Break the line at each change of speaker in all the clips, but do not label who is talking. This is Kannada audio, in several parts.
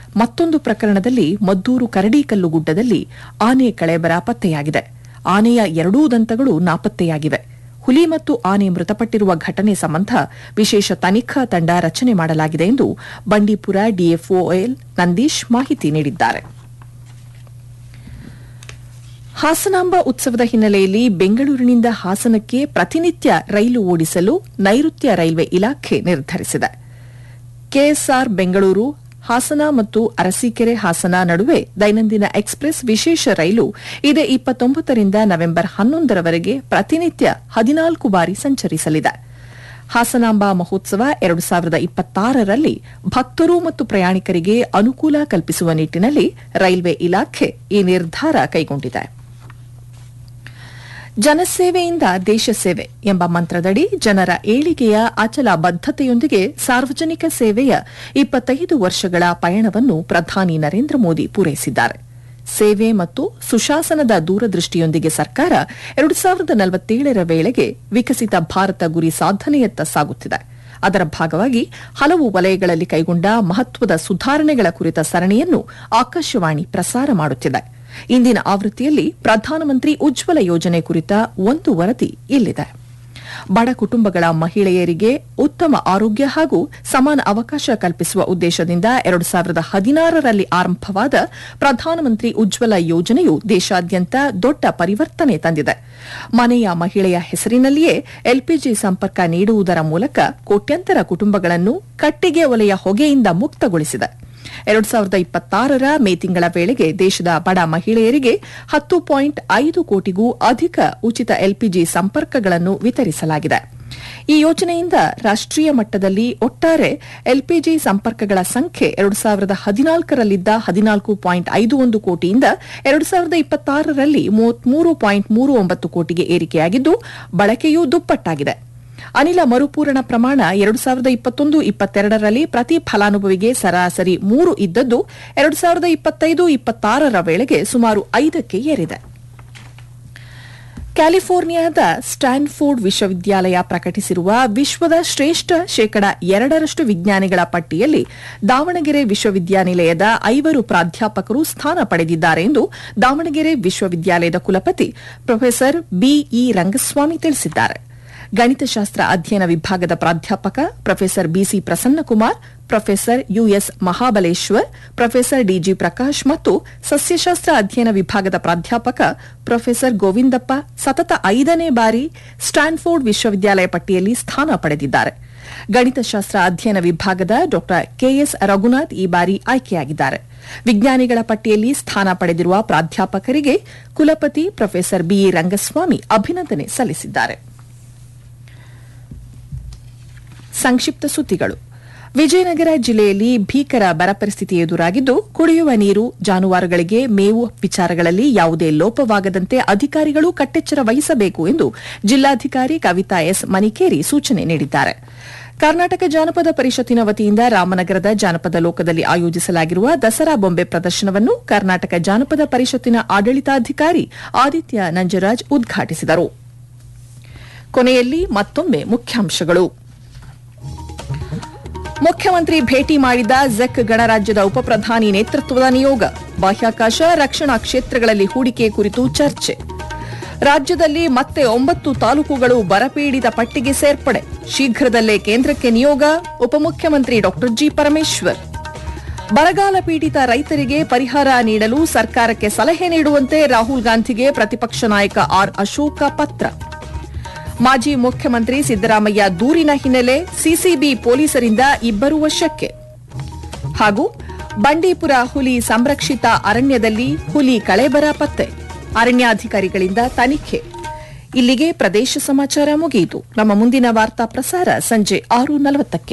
ಮತ್ತೊಂದು ಪ್ರಕರಣದಲ್ಲಿ ಮದ್ದೂರು ಕರಡಿಕಲ್ಲು ಗುಡ್ಡದಲ್ಲಿ ಆನೆ ಕಳೇಬರ ಪತ್ತೆಯಾಗಿದೆ ಆನೆಯ ಎರಡೂ ದಂತಗಳು ನಾಪತ್ತೆಯಾಗಿವೆ ಹುಲಿ ಮತ್ತು ಆನೆ ಮೃತಪಟ್ಟಿರುವ ಘಟನೆ ಸಂಬಂಧ ವಿಶೇಷ ತನಿಖಾ ತಂಡ ರಚನೆ ಮಾಡಲಾಗಿದೆ ಎಂದು ಬಂಡೀಪುರ ಡಿಎಫ್ಒಎಲ್ ನಂದೀಶ್ ಮಾಹಿತಿ ನೀಡಿದ್ದಾರೆ ಹಾಸನಾಂಬ ಉತ್ಸವದ ಹಿನ್ನೆಲೆಯಲ್ಲಿ ಬೆಂಗಳೂರಿನಿಂದ ಹಾಸನಕ್ಕೆ ಪ್ರತಿನಿತ್ಯ ರೈಲು ಓಡಿಸಲು ನೈಋತ್ಯ ರೈಲ್ವೆ ಇಲಾಖೆ ನಿರ್ಧರಿಸಿದೆ ಕೆಎಸ್ಆರ್ ಬೆಂಗಳೂರು ಹಾಸನ ಮತ್ತು ಅರಸೀಕೆರೆ ಹಾಸನ ನಡುವೆ ದೈನಂದಿನ ಎಕ್ಸ್ಪ್ರೆಸ್ ವಿಶೇಷ ರೈಲು ಇದೇ ಇಪ್ಪತ್ತೊಂಬತ್ತರಿಂದ ನವೆಂಬರ್ ಹನ್ನೊಂದರವರೆಗೆ ಪ್ರತಿನಿತ್ಯ ಹದಿನಾಲ್ಕು ಬಾರಿ ಸಂಚರಿಸಲಿದೆ ಹಾಸನಾಂಬ ಮಹೋತ್ಸವ ಎರಡು ಸಾವಿರದ ಇಪ್ಪತ್ತಾರರಲ್ಲಿ ಭಕ್ತರು ಮತ್ತು ಪ್ರಯಾಣಿಕರಿಗೆ ಅನುಕೂಲ ಕಲ್ಪಿಸುವ ನಿಟ್ಟಿನಲ್ಲಿ ರೈಲ್ವೆ ಇಲಾಖೆ ಈ ನಿರ್ಧಾರ ಕೈಗೊಂಡಿದೆ ಜನಸೇವೆಯಿಂದ ದೇಶ ಸೇವೆ ಎಂಬ ಮಂತ್ರದಡಿ ಜನರ ಏಳಿಗೆಯ ಅಚಲ ಬದ್ದತೆಯೊಂದಿಗೆ ಸಾರ್ವಜನಿಕ ಸೇವೆಯ ಇಪ್ಪತ್ತೈದು ವರ್ಷಗಳ ಪಯಣವನ್ನು ಪ್ರಧಾನಿ ನರೇಂದ್ರ ಮೋದಿ ಪೂರೈಸಿದ್ದಾರೆ ಸೇವೆ ಮತ್ತು ಸುಶಾಸನದ ದೂರದೃಷ್ಟಿಯೊಂದಿಗೆ ಸರ್ಕಾರ ಎರಡು ಸಾವಿರದ ನಲವತ್ತೇಳರ ವೇಳೆಗೆ ವಿಕಸಿತ ಭಾರತ ಗುರಿ ಸಾಧನೆಯತ್ತ ಸಾಗುತ್ತಿದೆ ಅದರ ಭಾಗವಾಗಿ ಹಲವು ವಲಯಗಳಲ್ಲಿ ಕೈಗೊಂಡ ಮಹತ್ವದ ಸುಧಾರಣೆಗಳ ಕುರಿತ ಸರಣಿಯನ್ನು ಆಕಾಶವಾಣಿ ಪ್ರಸಾರ ಮಾಡುತ್ತಿದೆ ಇಂದಿನ ಆವೃತ್ತಿಯಲ್ಲಿ ಪ್ರಧಾನಮಂತ್ರಿ ಉಜ್ವಲ ಯೋಜನೆ ಕುರಿತ ಒಂದು ವರದಿ ಇಲ್ಲಿದೆ ಬಡ ಕುಟುಂಬಗಳ ಮಹಿಳೆಯರಿಗೆ ಉತ್ತಮ ಆರೋಗ್ಯ ಹಾಗೂ ಸಮಾನ ಅವಕಾಶ ಕಲ್ಪಿಸುವ ಉದ್ದೇಶದಿಂದ ಎರಡು ಸಾವಿರದ ಹದಿನಾರರಲ್ಲಿ ಆರಂಭವಾದ ಪ್ರಧಾನಮಂತ್ರಿ ಉಜ್ವಲ ಯೋಜನೆಯು ದೇಶಾದ್ಯಂತ ದೊಡ್ಡ ಪರಿವರ್ತನೆ ತಂದಿದೆ ಮನೆಯ ಮಹಿಳೆಯ ಹೆಸರಿನಲ್ಲಿಯೇ ಎಲ್ಪಿಜಿ ಸಂಪರ್ಕ ನೀಡುವುದರ ಮೂಲಕ ಕೋಟ್ಯಂತರ ಕುಟುಂಬಗಳನ್ನು ಕಟ್ಟಿಗೆ ಒಲೆಯ ಹೊಗೆಯಿಂದ ಮುಕ್ತಗೊಳಿಸಿದೆ ಎರಡು ಸಾವಿರದ ಇಪ್ಪತ್ತಾರರ ಮೇ ತಿಂಗಳ ವೇಳೆಗೆ ದೇಶದ ಬಡ ಮಹಿಳೆಯರಿಗೆ ಹತ್ತು ಪಾಯಿಂಟ್ ಐದು ಕೋಟಿಗೂ ಅಧಿಕ ಉಚಿತ ಎಲ್ಪಿಜಿ ಸಂಪರ್ಕಗಳನ್ನು ವಿತರಿಸಲಾಗಿದೆ ಈ ಯೋಜನೆಯಿಂದ ರಾಷ್ಟೀಯ ಮಟ್ಟದಲ್ಲಿ ಒಟ್ಟಾರೆ ಎಲ್ಪಿಜಿ ಸಂಪರ್ಕಗಳ ಸಂಖ್ಯೆ ಎರಡು ಸಾವಿರದ ಹದಿನಾಲ್ಕರಲ್ಲಿದ್ದ ಹದಿನಾಲ್ಕು ಪಾಯಿಂಟ್ ಐದು ಒಂದು ಕೋಟಿಯಿಂದ ಎರಡು ಸಾವಿರದ ಇಪ್ಪತ್ತಾರರಲ್ಲಿ ಮೂವತ್ಮೂರು ಪಾಯಿಂಟ್ ಮೂರು ಒಂಬತ್ತು ಕೋಟಿಗೆ ಏರಿಕೆಯಾಗಿದ್ದು ಬಳಕೆಯೂ ದುಪ್ಪಟ್ಟಾಗಿದೆ ಅನಿಲ ಮರುಪೂರಣ ಪ್ರಮಾಣ ಎರಡು ಸಾವಿರದ ಇಪ್ಪತ್ತೊಂದು ಇಪ್ಪತ್ತೆರಡರಲ್ಲಿ ಪ್ರತಿ ಫಲಾನುಭವಿಗೆ ಸರಾಸರಿ ಮೂರು ಇದ್ದದ್ದು ಎರಡು ಸಾವಿರದ ಇಪ್ಪತ್ತೈದು ಇಪ್ಪತ್ತಾರರ ವೇಳೆಗೆ ಸುಮಾರು ಐದಕ್ಕೆ ಏರಿದೆ ಕ್ಯಾಲಿಫೋರ್ನಿಯಾದ ಸ್ಟ್ಯಾನ್ಫೋರ್ಡ್ ವಿಶ್ವವಿದ್ಯಾಲಯ ಪ್ರಕಟಿಸಿರುವ ವಿಶ್ವದ ಶ್ರೇಷ್ಠ ಶೇಕಡ ಎರಡರಷ್ಟು ವಿಜ್ಞಾನಿಗಳ ಪಟ್ಟಿಯಲ್ಲಿ ದಾವಣಗೆರೆ ವಿಶ್ವವಿದ್ಯಾನಿಲಯದ ಐವರು ಪ್ರಾಧ್ಯಾಪಕರು ಸ್ಥಾನ ಪಡೆದಿದ್ದಾರೆ ಎಂದು ದಾವಣಗೆರೆ ವಿಶ್ವವಿದ್ಯಾಲಯದ ಕುಲಪತಿ ಪ್ರೊಫೆಸರ್ ಬಿಇ ರಂಗಸ್ವಾಮಿ ತಿಳಿಸಿದ್ದಾರೆ ಗಣಿತಶಾಸ್ತ್ರ ಅಧ್ಯಯನ ವಿಭಾಗದ ಪ್ರಾಧ್ಯಾಪಕ professor BC Prasannakumar professor US Mahabaleshwar professor DG Prakash ಮತ್ತು ಸಸ್ಯಶಾಸ್ತ್ರ ಅಧ್ಯಯನ ವಿಭಾಗದ ಪ್ರಾಧ್ಯಾಪಕ ಪ್ರೊಫೆಸರ್ ಗೋವಿಂದಪ್ಪ ಸತತ ಐದನೇ ಬಾರಿ ಸ್ಟ್ಯಾನ್ಫೋರ್ಡ್ ವಿಶ್ವವಿದ್ಯಾಲಯ ಪಟ್ಟಿಯಲ್ಲಿ ಸ್ಥಾನ ಪಡೆದಿದ್ದಾರೆ ಗಣಿತಶಾಸ್ತ್ರ ಅಧ್ಯಯನ ವಿಭಾಗದ ಡಾ ಕೆಎಸ್ ರಘುನಾಥ್ ಈ ಬಾರಿ ಆಯ್ಕೆಯಾಗಿದ್ದಾರೆ ವಿಜ್ಞಾನಿಗಳ ಪಟ್ಟಿಯಲ್ಲಿ ಸ್ಥಾನ ಪಡೆದಿರುವ ಪ್ರಾಧ್ಯಾಪಕರಿಗೆ ಕುಲಪತಿ ಪ್ರೊಫೆಸರ್ ಬಿಇ ರಂಗಸ್ವಾಮಿ ಅಭಿನಂದನೆ ಸಲ್ಲಿಸಿದ್ದಾರೆ ಸಂಕ್ಷಿಪ್ತ ಸುದ್ದಿಗಳು ವಿಜಯನಗರ ಜಿಲ್ಲೆಯಲ್ಲಿ ಭೀಕರ ಬರ ಪರಿಸ್ಥಿತಿ ಎದುರಾಗಿದ್ದು ಕುಡಿಯುವ ನೀರು ಜಾನುವಾರುಗಳಿಗೆ ಮೇವು ವಿಚಾರಗಳಲ್ಲಿ ಯಾವುದೇ ಲೋಪವಾಗದಂತೆ ಅಧಿಕಾರಿಗಳು ಕಟ್ಟೆಚ್ಚರ ವಹಿಸಬೇಕು ಎಂದು ಜಿಲ್ಲಾಧಿಕಾರಿ ಕವಿತಾ ಎಸ್ ಮನಿಕೇರಿ ಸೂಚನೆ ನೀಡಿದ್ದಾರೆ ಕರ್ನಾಟಕ ಜಾನಪದ ಪರಿಷತ್ತಿನ ವತಿಯಿಂದ ರಾಮನಗರದ ಜಾನಪದ ಲೋಕದಲ್ಲಿ ಆಯೋಜಿಸಲಾಗಿರುವ ದಸರಾ ಬೊಂಬೆ ಪ್ರದರ್ಶನವನ್ನು ಕರ್ನಾಟಕ ಜಾನಪದ ಪರಿಷತ್ತಿನ ಆಡಳಿತಾಧಿಕಾರಿ ಆದಿತ್ಯ ನಂಜರಾಜ್ ಉದ್ಘಾಟಿಸಿದರು ಕೊನೆಯಲ್ಲಿ ಮತ್ತೊಮ್ಮೆ ಮುಖ್ಯಾಂಶಗಳು ಮುಖ್ಯಮಂತ್ರಿ ಭೇಟಿ ಮಾಡಿದ ಜೆಕ್ ಗಣರಾಜ್ಯದ ಉಪಪ್ರಧಾನಿ ನೇತೃತ್ವದ ನಿಯೋಗ ಬಾಹ್ಯಾಕಾಶ ರಕ್ಷಣಾ ಕ್ಷೇತ್ರಗಳಲ್ಲಿ ಹೂಡಿಕೆ ಕುರಿತು ಚರ್ಚೆ ರಾಜ್ಯದಲ್ಲಿ ಮತ್ತೆ ಒಂಬತ್ತು ತಾಲೂಕುಗಳು ಬರಪೀಡಿತ ಪಟ್ಟಿಗೆ ಸೇರ್ಪಡೆ ಶೀಘ್ರದಲ್ಲೇ ಕೇಂದ್ರಕ್ಕೆ ನಿಯೋಗ ಉಪಮುಖ್ಯಮಂತ್ರಿ ಡಾ ಜಿ ಪರಮೇಶ್ವರ್ ಬರಗಾಲ ಪೀಡಿತ ರೈತರಿಗೆ ಪರಿಹಾರ ನೀಡಲು ಸರ್ಕಾರಕ್ಕೆ ಸಲಹೆ ನೀಡುವಂತೆ ರಾಹುಲ್ ಗಾಂಧಿಗೆ ಪ್ರತಿಪಕ್ಷ ನಾಯಕ ಆರ್ ಅಶೋಕ ಪತ್ರ ಮಾಜಿ ಮುಖ್ಯಮಂತ್ರಿ ಸಿದ್ದರಾಮಯ್ಯ ದೂರಿನ ಹಿನ್ನೆಲೆ ಸಿಸಿಬಿ ಪೊಲೀಸರಿಂದ ಇಬ್ಬರು ವಶಕ್ಕೆ ಹಾಗೂ ಬಂಡೀಪುರ ಹುಲಿ ಸಂರಕ್ಷಿತ ಅರಣ್ಯದಲ್ಲಿ ಹುಲಿ ಕಳೇಬರ ಪತ್ತೆ ಅರಣ್ಯಾಧಿಕಾರಿಗಳಿಂದ ತನಿಖೆ ಇಲ್ಲಿಗೆ ಪ್ರದೇಶ ಸಮಾಚಾರ ಮುಗಿಯಿತು ನಮ್ಮ ಮುಂದಿನ ವಾರ್ತಾ ಪ್ರಸಾರ ಸಂಜೆ ಆರು ನಲವತ್ತಕ್ಕೆ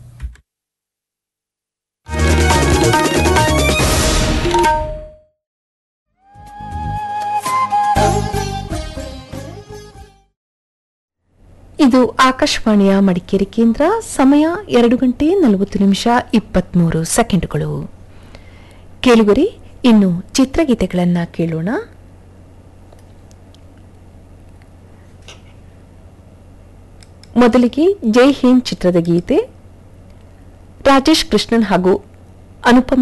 ಇದು ಆಕಾಶವಾಣಿಯ ಮಡಿಕೇರಿ ಕೇಂದ್ರ ಸಮಯ ಎರಡು ಗಂಟೆ ನಲವತ್ತು ನಿಮಿಷ ಇಪ್ಪತ್ಮೂರು ಸೆಕೆಂಡ್ಗಳು ಕೇಳುಗರಿ ಇನ್ನು ಚಿತ್ರಗೀತೆಗಳನ್ನ ಕೇಳೋಣ ಮೊದಲಿಗೆ ಜೈ ಹಿಂದ್ ಚಿತ್ರದ ಗೀತೆ ರಾಜೇಶ್ ಕೃಷ್ಣನ್ ಹಾಗೂ ಅನುಪಮ